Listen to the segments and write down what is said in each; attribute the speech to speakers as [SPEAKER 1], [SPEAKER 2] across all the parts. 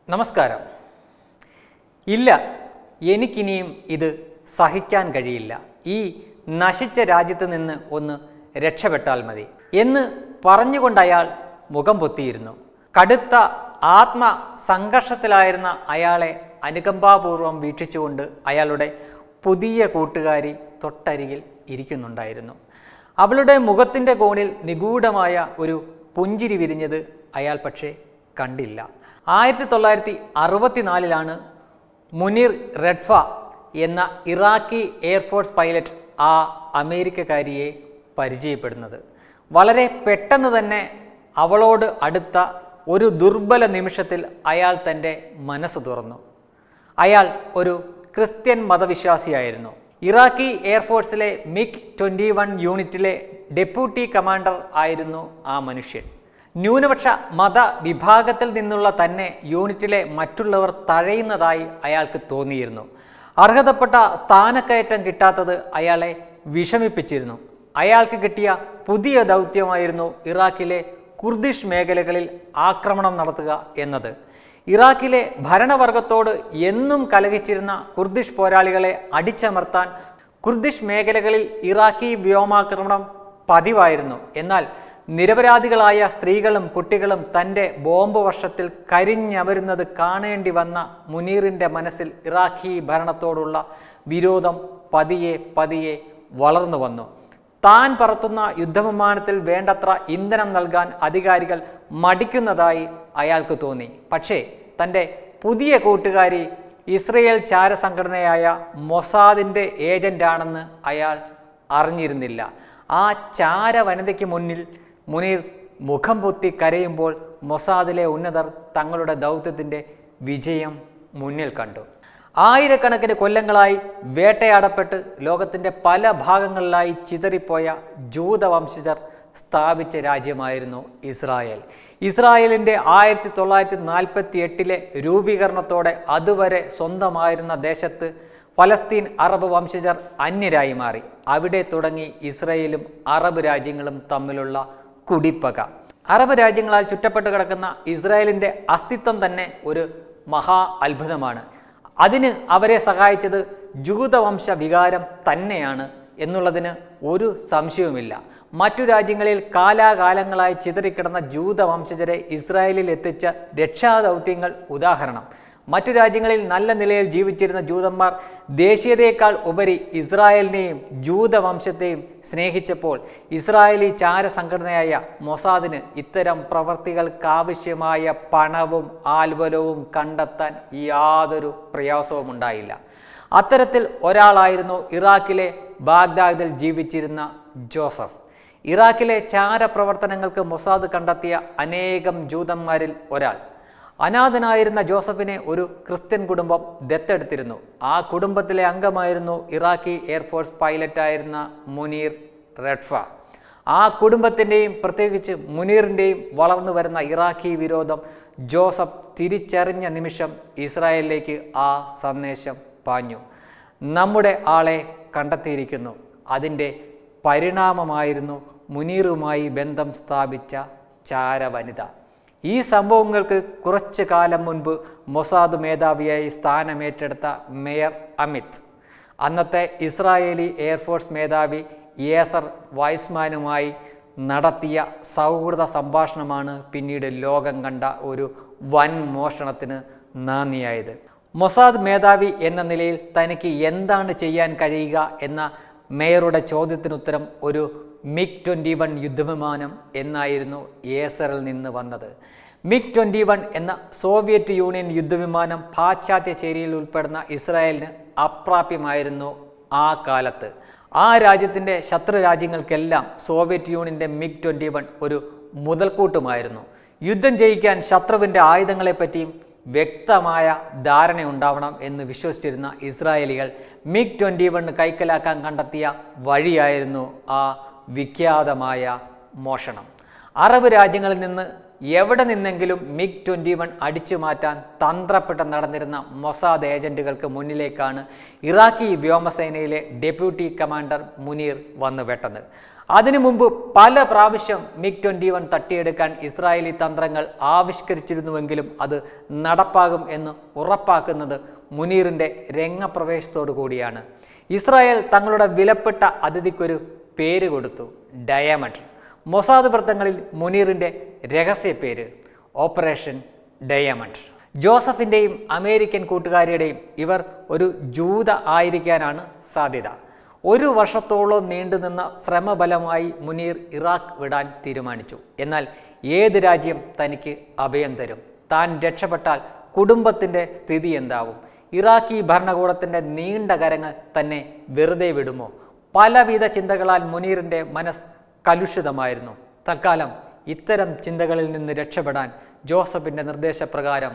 [SPEAKER 1] നമസ്കാരം ഇല്ല എനിക്കിനിയും ഇത് സഹിക്കാൻ കഴിയില്ല ഈ നശിച്ച രാജ്യത്ത് നിന്ന് ഒന്ന് രക്ഷപ്പെട്ടാൽ മതി എന്ന് പറഞ്ഞുകൊണ്ട് അയാൾ മുഖം പൊത്തിയിരുന്നു കടുത്ത ആത്മ സംഘർഷത്തിലായിരുന്ന അയാളെ അനുകമ്പാപൂർവം വീക്ഷിച്ചുകൊണ്ട് അയാളുടെ പുതിയ കൂട്ടുകാരി തൊട്ടരികിൽ ഇരിക്കുന്നുണ്ടായിരുന്നു അവളുടെ മുഖത്തിൻ്റെ കോണിൽ നിഗൂഢമായ ഒരു പുഞ്ചിരി വിരിഞ്ഞത് അയാൾ പക്ഷേ കണ്ടില്ല ആയിരത്തി തൊള്ളായിരത്തി അറുപത്തിനാലിലാണ് മുനീർ റെഡ്ഫ എന്ന ഇറാഖി എയർഫോഴ്സ് പൈലറ്റ് ആ അമേരിക്കക്കാരിയെ പരിചയപ്പെടുന്നത് വളരെ പെട്ടെന്ന് തന്നെ അവളോട് അടുത്ത ഒരു ദുർബല നിമിഷത്തിൽ അയാൾ തൻ്റെ മനസ്സ് തുറന്നു അയാൾ ഒരു ക്രിസ്ത്യൻ മതവിശ്വാസിയായിരുന്നു ഇറാഖി എയർഫോഴ്സിലെ മിഗ് ട്വൻ്റി വൺ യൂണിറ്റിലെ ഡെപ്യൂട്ടി കമാൻഡർ ആയിരുന്നു ആ മനുഷ്യൻ ന്യൂനപക്ഷ മത വിഭാഗത്തിൽ നിന്നുള്ള തന്നെ യൂണിറ്റിലെ മറ്റുള്ളവർ തഴയുന്നതായി അയാൾക്ക് തോന്നിയിരുന്നു അർഹതപ്പെട്ട സ്ഥാനക്കയറ്റം കിട്ടാത്തത് അയാളെ വിഷമിപ്പിച്ചിരുന്നു അയാൾക്ക് കിട്ടിയ പുതിയ ദൗത്യമായിരുന്നു ഇറാഖിലെ കുർദിഷ് മേഖലകളിൽ ആക്രമണം നടത്തുക എന്നത് ഇറാഖിലെ ഭരണവർഗത്തോട് എന്നും കലഹിച്ചിരുന്ന കുർദിഷ് പോരാളികളെ അടിച്ചമർത്താൻ കുർദിഷ് മേഖലകളിൽ ഇറാഖി വ്യോമാക്രമണം പതിവായിരുന്നു എന്നാൽ നിരപരാധികളായ സ്ത്രീകളും കുട്ടികളും തൻ്റെ ബോംബ് വർഷത്തിൽ കരിഞ്ഞമരുന്നത് കാണേണ്ടി വന്ന മുനീറിൻ്റെ മനസ്സിൽ ഇറാഖി ഭരണത്തോടുള്ള വിരോധം പതിയെ പതിയെ വളർന്നു വന്നു താൻ പറത്തുന്ന യുദ്ധവിമാനത്തിൽ വേണ്ടത്ര ഇന്ധനം നൽകാൻ അധികാരികൾ മടിക്കുന്നതായി അയാൾക്ക് തോന്നി പക്ഷേ തൻ്റെ പുതിയ കൂട്ടുകാരി ഇസ്രയേൽ ചാരസംഘടനയായ മൊസാദിൻ്റെ ഏജൻ്റാണെന്ന് അയാൾ അറിഞ്ഞിരുന്നില്ല ആ ചാര വനിതയ്ക്ക് മുന്നിൽ മുനീർ മുഖം പൊത്തി കരയുമ്പോൾ മൊസാദിലെ ഉന്നതർ തങ്ങളുടെ ദൗത്യത്തിൻ്റെ വിജയം മുന്നിൽ കണ്ടു ആയിരക്കണക്കിന് കൊല്ലങ്ങളായി വേട്ടയാടപ്പെട്ട് ലോകത്തിൻ്റെ പല ഭാഗങ്ങളിലായി ചിതറിപ്പോയ ജൂതവംശജർ സ്ഥാപിച്ച രാജ്യമായിരുന്നു ഇസ്രായേൽ ഇസ്രായേലിൻ്റെ ആയിരത്തി തൊള്ളായിരത്തി നാൽപ്പത്തി എട്ടിലെ രൂപീകരണത്തോടെ അതുവരെ സ്വന്തമായിരുന്ന ദേശത്ത് ഫലസ്തീൻ അറബ് വംശജർ അന്യരായി മാറി അവിടെ തുടങ്ങി ഇസ്രായേലും അറബ് രാജ്യങ്ങളും തമ്മിലുള്ള കുടിപ്പക അറബ് രാജ്യങ്ങളാൽ ചുറ്റപ്പെട്ട് കിടക്കുന്ന ഇസ്രായേലിൻ്റെ അസ്തിത്വം തന്നെ ഒരു മഹാ അത്ഭുതമാണ് അതിന് അവരെ സഹായിച്ചത് ജൂതവംശ വികാരം തന്നെയാണ് എന്നുള്ളതിന് ഒരു സംശയവുമില്ല മറ്റു രാജ്യങ്ങളിൽ കാലാകാലങ്ങളായി ചിതറിക്കിടന്ന ജൂതവംശജരെ ഇസ്രായേലിൽ എത്തിച്ച രക്ഷാദൗത്യങ്ങൾ ഉദാഹരണം മറ്റു രാജ്യങ്ങളിൽ നല്ല നിലയിൽ ജീവിച്ചിരുന്ന ജൂതന്മാർ ദേശീയതയേക്കാൾ ഉപരി ഇസ്രായേലിനെയും ജൂതവംശത്തെയും സ്നേഹിച്ചപ്പോൾ ഇസ്രായേലി ചാരസംഘടനയായ മൊസാദിന് ഇത്തരം പ്രവർത്തികൾക്കാവശ്യമായ പണവും ആൽബലവും കണ്ടെത്താൻ യാതൊരു പ്രയാസവും ഉണ്ടായില്ല അത്തരത്തിൽ ഒരാളായിരുന്നു ഇറാഖിലെ ബാഗ്ദാദിൽ ജീവിച്ചിരുന്ന ജോസഫ് ഇറാഖിലെ ചാരപ്രവർത്തനങ്ങൾക്ക് മൊസാദ് കണ്ടെത്തിയ അനേകം ജൂതന്മാരിൽ ഒരാൾ അനാഥനായിരുന്ന ജോസഫിനെ ഒരു ക്രിസ്ത്യൻ കുടുംബം ദത്തെടുത്തിരുന്നു ആ കുടുംബത്തിലെ അംഗമായിരുന്നു ഇറാഖി എയർഫോഴ്സ് പൈലറ്റായിരുന്ന മുനീർ റെഡ്ഫ ആ കുടുംബത്തിൻ്റെയും പ്രത്യേകിച്ച് മുനീറിൻ്റെയും വളർന്നു വരുന്ന ഇറാഖി വിരോധം ജോസഫ് തിരിച്ചറിഞ്ഞ നിമിഷം ഇസ്രായേലിലേക്ക് ആ സന്ദേശം പാഞ്ഞു നമ്മുടെ ആളെ കണ്ടെത്തിയിരിക്കുന്നു അതിൻ്റെ പരിണാമമായിരുന്നു മുനീറുമായി ബന്ധം സ്ഥാപിച്ച ചാരവനിത ഈ സംഭവങ്ങൾക്ക് കുറച്ചു കാലം മുൻപ് മൊസാദ് മേധാവിയായി സ്ഥാനമേറ്റെടുത്ത മേയർ അമിത് അന്നത്തെ ഇസ്രായേലി എയർഫോഴ്സ് മേധാവി യേസർ വൈസ്മാനുമായി നടത്തിയ സൗഹൃദ സംഭാഷണമാണ് പിന്നീട് ലോകം കണ്ട ഒരു വൻ മോഷണത്തിന് നാന്ദിയായത് മൊസാദ് മേധാവി എന്ന നിലയിൽ തനിക്ക് എന്താണ് ചെയ്യാൻ കഴിയുക എന്ന മേയറുടെ ചോദ്യത്തിനുത്തരം ഒരു മിഗ് ട്വൻ്റി വൺ യുദ്ധവിമാനം എന്നായിരുന്നു ഏസറിൽ നിന്ന് വന്നത് മിഗ് ട്വൻ്റി വൺ എന്ന സോവിയറ്റ് യൂണിയൻ യുദ്ധവിമാനം പാശ്ചാത്യ ചേരിയിൽ ഉൾപ്പെടുന്ന ഇസ്രായേലിന് അപ്രാപ്യമായിരുന്നു ആ കാലത്ത് ആ രാജ്യത്തിൻ്റെ ശത്രു രാജ്യങ്ങൾക്കെല്ലാം സോവിയറ്റ് യൂണിയൻ്റെ മിഗ് ട്വൻ്റി വൺ ഒരു മുതൽക്കൂട്ടുമായിരുന്നു യുദ്ധം ജയിക്കാൻ ശത്രുവിൻ്റെ ആയുധങ്ങളെപ്പറ്റിയും വ്യക്തമായ ധാരണയുണ്ടാവണം എന്ന് വിശ്വസിച്ചിരുന്ന ഇസ്രായേലികൾ മിഗ് ട്വൻ്റി വൺ കൈക്കലാക്കാൻ കണ്ടെത്തിയ വഴിയായിരുന്നു ആ വിഖ്യാതമായ മോഷണം അറബ് രാജ്യങ്ങളിൽ നിന്ന് എവിടെ നിന്നെങ്കിലും മിഗ് ട്വൻ്റി വൺ അടിച്ചു മാറ്റാൻ തന്ത്രപ്പെട്ട് നടന്നിരുന്ന മൊസാദ് ഏജന്റുകൾക്ക് മുന്നിലേക്കാണ് ഇറാഖി വ്യോമസേനയിലെ ഡെപ്യൂട്ടി കമാൻഡർ മുനീർ വന്നു വെട്ടത് അതിനു മുമ്പ് പല പ്രാവശ്യം മിഗ് ട്വൻ്റി വൺ തട്ടിയെടുക്കാൻ ഇസ്രായേലി തന്ത്രങ്ങൾ ആവിഷ്കരിച്ചിരുന്നുവെങ്കിലും അത് നടപ്പാകും എന്ന് ഉറപ്പാക്കുന്നത് മുനീറിൻ്റെ രംഗപ്രവേശത്തോടു കൂടിയാണ് ഇസ്രായേൽ തങ്ങളുടെ വിലപ്പെട്ട അതിഥിക്കൊരു പേര് കൊടുത്തു ഡയമണ്ട് മൊസാദ് വൃത്തങ്ങളിൽ മുനീറിൻ്റെ രഹസ്യ പേര് ഓപ്പറേഷൻ ഡയമണ്ട് ജോസഫിൻ്റെയും അമേരിക്കൻ കൂട്ടുകാരിയുടെയും ഇവർ ഒരു ജൂത ആയിരിക്കാനാണ് സാധ്യത ഒരു വർഷത്തോളം നീണ്ടുനിന്ന ശ്രമഫലമായി മുനീർ ഇറാഖ് വിടാൻ തീരുമാനിച്ചു എന്നാൽ ഏത് രാജ്യം തനിക്ക് അഭയം തരും താൻ രക്ഷപ്പെട്ടാൽ കുടുംബത്തിൻ്റെ സ്ഥിതി എന്താവും ഇറാഖി ഭരണകൂടത്തിൻ്റെ നീണ്ട കരങ്ങൾ തന്നെ വെറുതെ വിടുമോ പലവിധ ചിന്തകളാൽ മുനീറിൻ്റെ മനസ്സ് കലുഷിതമായിരുന്നു തൽക്കാലം ഇത്തരം ചിന്തകളിൽ നിന്ന് രക്ഷപ്പെടാൻ ജോസഫിൻ്റെ നിർദ്ദേശപ്രകാരം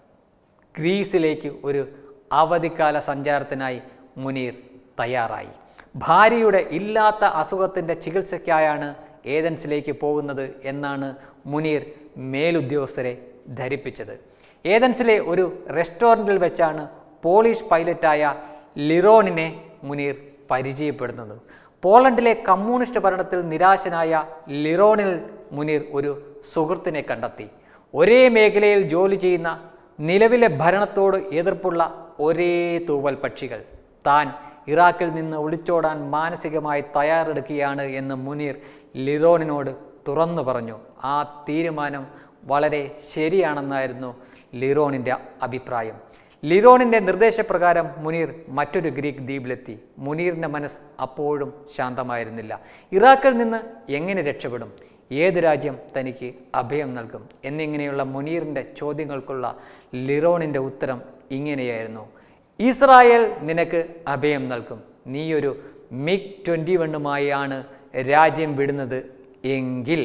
[SPEAKER 1] ഗ്രീസിലേക്ക് ഒരു അവധിക്കാല സഞ്ചാരത്തിനായി മുനീർ തയ്യാറായി ഭാര്യയുടെ ഇല്ലാത്ത അസുഖത്തിൻ്റെ ചികിത്സയ്ക്കായാണ് ഏതൻസിലേക്ക് പോകുന്നത് എന്നാണ് മുനീർ മേലുദ്യോഗസ്ഥരെ ധരിപ്പിച്ചത് ഏതൻസിലെ ഒരു റെസ്റ്റോറൻറ്റിൽ വെച്ചാണ് പോളിഷ് പൈലറ്റായ ലിറോണിനെ മുനീർ പരിചയപ്പെടുന്നത് പോളണ്ടിലെ കമ്മ്യൂണിസ്റ്റ് ഭരണത്തിൽ നിരാശനായ ലിറോണിൽ മുനീർ ഒരു സുഹൃത്തിനെ കണ്ടെത്തി ഒരേ മേഖലയിൽ ജോലി ചെയ്യുന്ന നിലവിലെ ഭരണത്തോട് എതിർപ്പുള്ള ഒരേ തൂവൽ പക്ഷികൾ താൻ ഇറാഖിൽ നിന്ന് ഒളിച്ചോടാൻ മാനസികമായി തയ്യാറെടുക്കുകയാണ് എന്ന് മുനീർ ലിറോണിനോട് തുറന്നു പറഞ്ഞു ആ തീരുമാനം വളരെ ശരിയാണെന്നായിരുന്നു ലിറോണിൻ്റെ അഭിപ്രായം ലിറോണിൻ്റെ നിർദ്ദേശപ്രകാരം മുനീർ മറ്റൊരു ഗ്രീക്ക് ദ്വീപിലെത്തി മുനീറിൻ്റെ മനസ്സ് അപ്പോഴും ശാന്തമായിരുന്നില്ല ഇറാഖിൽ നിന്ന് എങ്ങനെ രക്ഷപ്പെടും ഏത് രാജ്യം തനിക്ക് അഭയം നൽകും എന്നിങ്ങനെയുള്ള മുനീറിൻ്റെ ചോദ്യങ്ങൾക്കുള്ള ലിറോണിൻ്റെ ഉത്തരം ഇങ്ങനെയായിരുന്നു ഇസ്രായേൽ നിനക്ക് അഭയം നൽകും നീയൊരു മിഗ് ട്വൻ്റി വണ്ണുമായാണ് രാജ്യം വിടുന്നത് എങ്കിൽ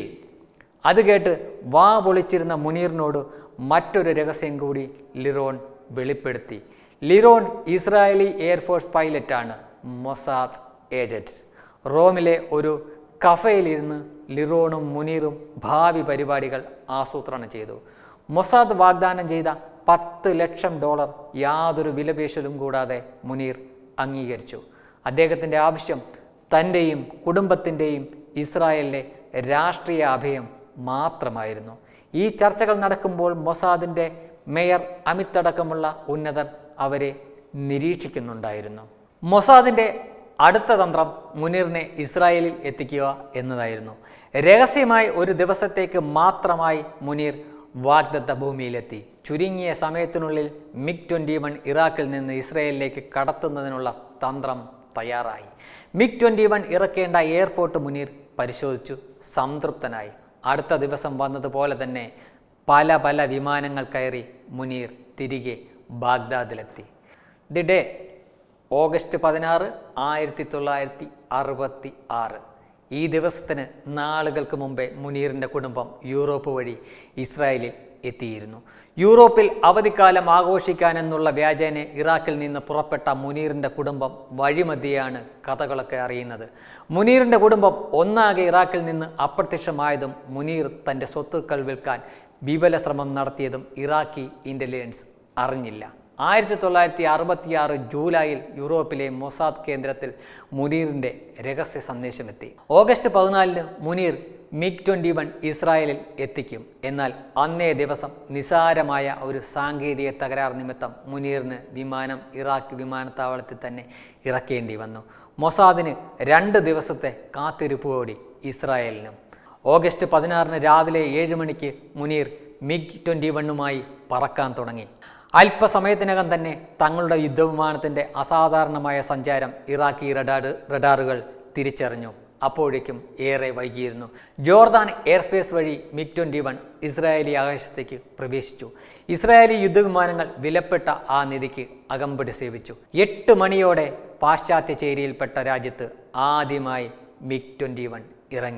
[SPEAKER 1] അത് കേട്ട് വാ പൊളിച്ചിരുന്ന മുനീറിനോട് മറ്റൊരു രഹസ്യം കൂടി ലിറോൺ വെളിപ്പെടുത്തി ലിറോൺ ഇസ്രായേലി എയർഫോഴ്സ് പൈലറ്റാണ് മൊസാദ് ഏജന്റ് റോമിലെ ഒരു കഫയിലിരുന്ന് ലിറോണും മുനീറും ഭാവി പരിപാടികൾ ആസൂത്രണം ചെയ്തു മൊസാദ് വാഗ്ദാനം ചെയ്ത പത്ത് ലക്ഷം ഡോളർ യാതൊരു വിലപേശലും കൂടാതെ മുനീർ അംഗീകരിച്ചു അദ്ദേഹത്തിൻ്റെ ആവശ്യം തൻ്റെയും കുടുംബത്തിൻ്റെയും ഇസ്രായേലിലെ രാഷ്ട്രീയ അഭയം മാത്രമായിരുന്നു ഈ ചർച്ചകൾ നടക്കുമ്പോൾ മൊസാദിൻ്റെ മേയർ അമിത് അടക്കമുള്ള ഉന്നതർ അവരെ നിരീക്ഷിക്കുന്നുണ്ടായിരുന്നു മൊസാദിൻ്റെ അടുത്ത തന്ത്രം മുനീറിനെ ഇസ്രായേലിൽ എത്തിക്കുക എന്നതായിരുന്നു രഹസ്യമായി ഒരു ദിവസത്തേക്ക് മാത്രമായി മുനീർ വാഗ്ദത്ത ഭൂമിയിലെത്തി ചുരുങ്ങിയ സമയത്തിനുള്ളിൽ മിഗ് ട്വൻ്റി വൺ ഇറാഖിൽ നിന്ന് ഇസ്രായേലിലേക്ക് കടത്തുന്നതിനുള്ള തന്ത്രം തയ്യാറായി മിഗ് ട്വൻ്റി വൺ ഇറക്കേണ്ട എയർപോർട്ട് മുനീർ പരിശോധിച്ചു സംതൃപ്തനായി അടുത്ത ദിവസം വന്നതുപോലെ തന്നെ പല പല വിമാനങ്ങൾ കയറി മുനീർ തിരികെ ബാഗ്ദാദിലെത്തി ദി ഡേ ഓഗസ്റ്റ് പതിനാറ് ആയിരത്തി തൊള്ളായിരത്തി അറുപത്തി ആറ് ഈ ദിവസത്തിന് നാളുകൾക്ക് മുമ്പേ മുനീറിൻ്റെ കുടുംബം യൂറോപ്പ് വഴി ഇസ്രായേലിൽ എത്തിയിരുന്നു യൂറോപ്പിൽ അവധിക്കാലം ആഘോഷിക്കാനെന്നുള്ള വ്യാജേന ഇറാഖിൽ നിന്ന് പുറപ്പെട്ട മുനീറിൻ്റെ കുടുംബം വഴിമധ്യയാണ് കഥകളൊക്കെ അറിയുന്നത് മുനീറിൻ്റെ കുടുംബം ഒന്നാകെ ഇറാഖിൽ നിന്ന് അപ്രത്യക്ഷമായതും മുനീർ തൻ്റെ സ്വത്തുക്കൾ വിൽക്കാൻ വിപുല ശ്രമം നടത്തിയതും ഇറാഖി ഇൻ്റലിജൻസ് അറിഞ്ഞില്ല ആയിരത്തി തൊള്ളായിരത്തി അറുപത്തിയാറ് ജൂലൈയിൽ യൂറോപ്പിലെ മൊസാദ് കേന്ദ്രത്തിൽ മുനീറിൻ്റെ രഹസ്യ സന്ദേശമെത്തി ഓഗസ്റ്റ് പതിനാലിന് മുനീർ മിഗ് ട്വൻ്റി വൺ ഇസ്രായേലിൽ എത്തിക്കും എന്നാൽ അന്നേ ദിവസം നിസാരമായ ഒരു സാങ്കേതിക തകരാർ നിമിത്തം മുനീറിന് വിമാനം ഇറാഖ് വിമാനത്താവളത്തിൽ തന്നെ ഇറക്കേണ്ടി വന്നു മൊസാദിന് രണ്ട് ദിവസത്തെ കാത്തിരിപ്പോടി ഇസ്രായേലിനും ഓഗസ്റ്റ് പതിനാറിന് രാവിലെ ഏഴ് മണിക്ക് മുനീർ മിഗ് ട്വൻ്റി വണ്ണുമായി പറക്കാൻ തുടങ്ങി അല്പസമയത്തിനകം തന്നെ തങ്ങളുടെ യുദ്ധവിമാനത്തിൻ്റെ അസാധാരണമായ സഞ്ചാരം ഇറാഖി റഡാർ റഡാറുകൾ തിരിച്ചറിഞ്ഞു അപ്പോഴേക്കും ഏറെ വൈകിയിരുന്നു ജോർദാൻ എയർ സ്പേസ് വഴി മിഗ് ട്വൻ്റി വൺ ഇസ്രായേലി ആകാശത്തേക്ക് പ്രവേശിച്ചു ഇസ്രായേലി യുദ്ധവിമാനങ്ങൾ വിലപ്പെട്ട ആ നിധിക്ക് അകമ്പടി സേവിച്ചു എട്ട് മണിയോടെ പാശ്ചാത്യ ചേരിയിൽപ്പെട്ട രാജ്യത്ത് ആദ്യമായി മിഗ് ട്വൻ്റി വൺ ഇറങ്ങി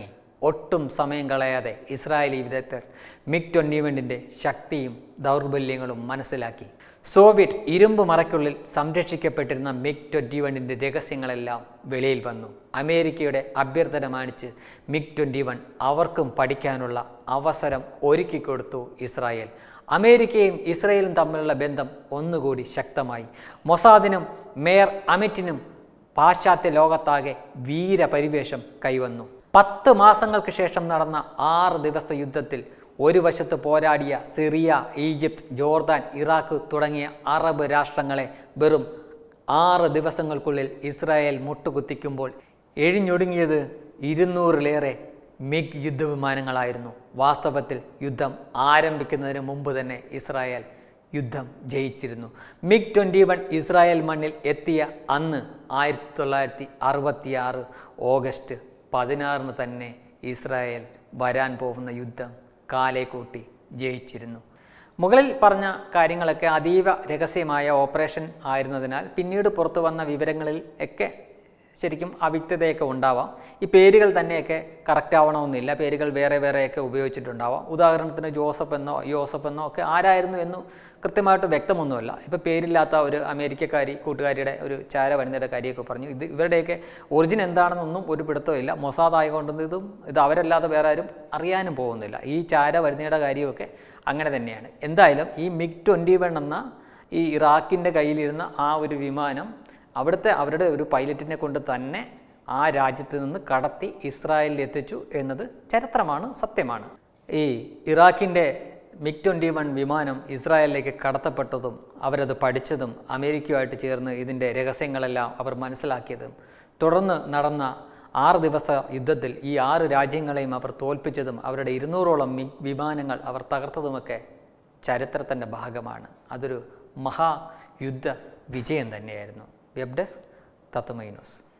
[SPEAKER 1] ഒട്ടും സമയം കളയാതെ ഇസ്രായേലി വിദഗ്ധർ മിഗ് ട്വൻ്റി വണ്ണിൻ്റെ ശക്തിയും ദൗർബല്യങ്ങളും മനസ്സിലാക്കി സോവിയറ്റ് ഇരുമ്പ് മറയ്ക്കുള്ളിൽ സംരക്ഷിക്കപ്പെട്ടിരുന്ന മിഗ് ട്വൻ്റി വണ്ണിൻ്റെ രഹസ്യങ്ങളെല്ലാം വെളിയിൽ വന്നു അമേരിക്കയുടെ അഭ്യർത്ഥന മാനിച്ച് മിഗ് ട്വൻ്റി വൺ അവർക്കും പഠിക്കാനുള്ള അവസരം ഒരുക്കിക്കൊടുത്തു ഇസ്രായേൽ അമേരിക്കയും ഇസ്രയേലും തമ്മിലുള്ള ബന്ധം ഒന്നുകൂടി ശക്തമായി മൊസാദിനും മേയർ അമിറ്റിനും പാശ്ചാത്യ ലോകത്താകെ വീരപരിവേഷം കൈവന്നു പത്ത് മാസങ്ങൾക്ക് ശേഷം നടന്ന ആറ് ദിവസ യുദ്ധത്തിൽ ഒരു വശത്ത് പോരാടിയ സിറിയ ഈജിപ്ത് ജോർദാൻ ഇറാഖ് തുടങ്ങിയ അറബ് രാഷ്ട്രങ്ങളെ വെറും ആറ് ദിവസങ്ങൾക്കുള്ളിൽ ഇസ്രായേൽ മുട്ടുകുത്തിക്കുമ്പോൾ എഴിഞ്ഞൊടുങ്ങിയത് ഇരുന്നൂറിലേറെ മിഗ് യുദ്ധവിമാനങ്ങളായിരുന്നു വാസ്തവത്തിൽ യുദ്ധം ആരംഭിക്കുന്നതിന് മുമ്പ് തന്നെ ഇസ്രായേൽ യുദ്ധം ജയിച്ചിരുന്നു മിഗ് ട്വൻ്റി വൺ ഇസ്രായേൽ മണ്ണിൽ എത്തിയ അന്ന് ആയിരത്തി തൊള്ളായിരത്തി അറുപത്തിയാറ് ഓഗസ്റ്റ് പതിനാറിന് തന്നെ ഇസ്രായേൽ വരാൻ പോകുന്ന യുദ്ധം കാലേ കൂട്ടി ജയിച്ചിരുന്നു മുകളിൽ പറഞ്ഞ കാര്യങ്ങളൊക്കെ അതീവ രഹസ്യമായ ഓപ്പറേഷൻ ആയിരുന്നതിനാൽ പിന്നീട് പുറത്തു വന്ന വിവരങ്ങളിൽ ഒക്കെ ശരിക്കും അവ്യക്തതയൊക്കെ ഉണ്ടാവാം ഈ പേരുകൾ തന്നെയൊക്കെ കറക്റ്റ് ആവണമെന്നില്ല പേരുകൾ വേറെ വേറെയൊക്കെ ഉപയോഗിച്ചിട്ടുണ്ടാവാം ഉദാഹരണത്തിന് ജോസഫ് എന്നോ യോസഫ് എന്നോ ഒക്കെ ആരായിരുന്നു എന്ന് കൃത്യമായിട്ട് വ്യക്തമൊന്നുമല്ല ഇപ്പോൾ പേരില്ലാത്ത ഒരു അമേരിക്കക്കാരി കൂട്ടുകാരിയുടെ ഒരു ചാര വനിതയുടെ കാര്യമൊക്കെ പറഞ്ഞു ഇത് ഇവരുടെയൊക്കെ ഒറിജിൻ എന്താണെന്നൊന്നും ഒരു പിടുത്തമില്ല മൊസാദ് ആയതുകൊണ്ട് ഇതും ഇത് അവരല്ലാതെ വേറെ ആരും അറിയാനും പോകുന്നില്ല ഈ ചാര വനിതയുടെ കാര്യമൊക്കെ അങ്ങനെ തന്നെയാണ് എന്തായാലും ഈ മിഗ് ട്വൻറ്റി വൺ എന്ന ഈ ഇറാഖിൻ്റെ കയ്യിലിരുന്ന ആ ഒരു വിമാനം അവിടുത്തെ അവരുടെ ഒരു പൈലറ്റിനെ കൊണ്ട് തന്നെ ആ രാജ്യത്ത് നിന്ന് കടത്തി ഇസ്രായേലിൽ എത്തിച്ചു എന്നത് ചരിത്രമാണ് സത്യമാണ് ഈ ഇറാഖിൻ്റെ മിഗ് ട്വൻറ്റി വൺ വിമാനം ഇസ്രായേലിലേക്ക് കടത്തപ്പെട്ടതും അവരത് പഠിച്ചതും അമേരിക്കയുമായിട്ട് ചേർന്ന് ഇതിൻ്റെ രഹസ്യങ്ങളെല്ലാം അവർ മനസ്സിലാക്കിയതും തുടർന്ന് നടന്ന ആറ് ദിവസ യുദ്ധത്തിൽ ഈ ആറ് രാജ്യങ്ങളെയും അവർ തോൽപ്പിച്ചതും അവരുടെ ഇരുന്നൂറോളം മി വിമാനങ്ങൾ അവർ തകർത്തതുമൊക്കെ ചരിത്രത്തിൻ്റെ ഭാഗമാണ് അതൊരു മഹായുദ്ധ വിജയം തന്നെയായിരുന്നു വെബ് ഡെസ്ക് തത്വമൈ ന്യൂസ്